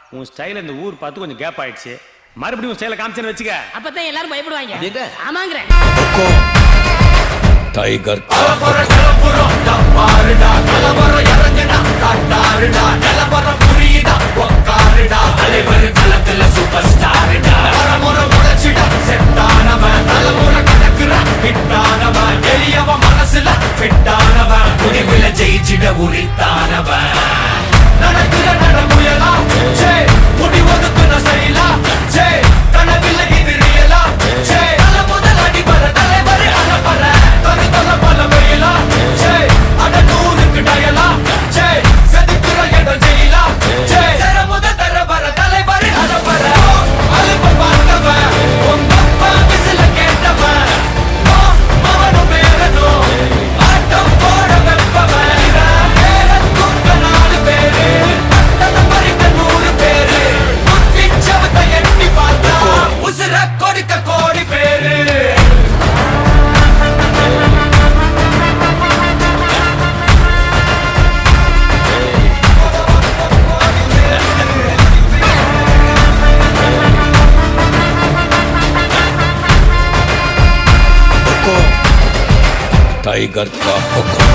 உன் ஸ்டைல் இந்த ஊர் பார்த்து கொஞ்சம் கேப் ஆயிடுச்சு மறுபடியும் உன் ஸ்டைல காமிச்சேன்னு வச்சுக்க அப்பதான் எல்லாரும் பயப்படுவாங்க அப்படிங்க? ஆமாங்கிறேன் टाइगर ஜெயிச்சிட உரித்தானவன் நடக்கிற நடமுயலா ஜே முடி ஒதுக்குன ஸ்டைலா ஜே கனவில்ல இது ரியலா ஜே தல முதல் அடிபர தலைவரே அலப்பற தனி தல பல வெயிலா ஜே அட நூறுக்கு டயலா ஜே செதுக்குற இடம் ஜெயிலா ஜே தர முத தர வர தலைவரே அலப்பற அலுப்ப பார்த்தவன் உங்க அப்பா விசில கேட்டவன் மா, மவனும் பேரனும் ஆட்டம் போட வெப்பவன் இவன் பேரன் கூட்ட நாலு பேரு பட்டணம் பறிக்க நூறு பேரு புத்தி சவத்தை எட்டி பார்த்தா உசுர கொடுக்க கோடி பேரு टाइगर का हुक्म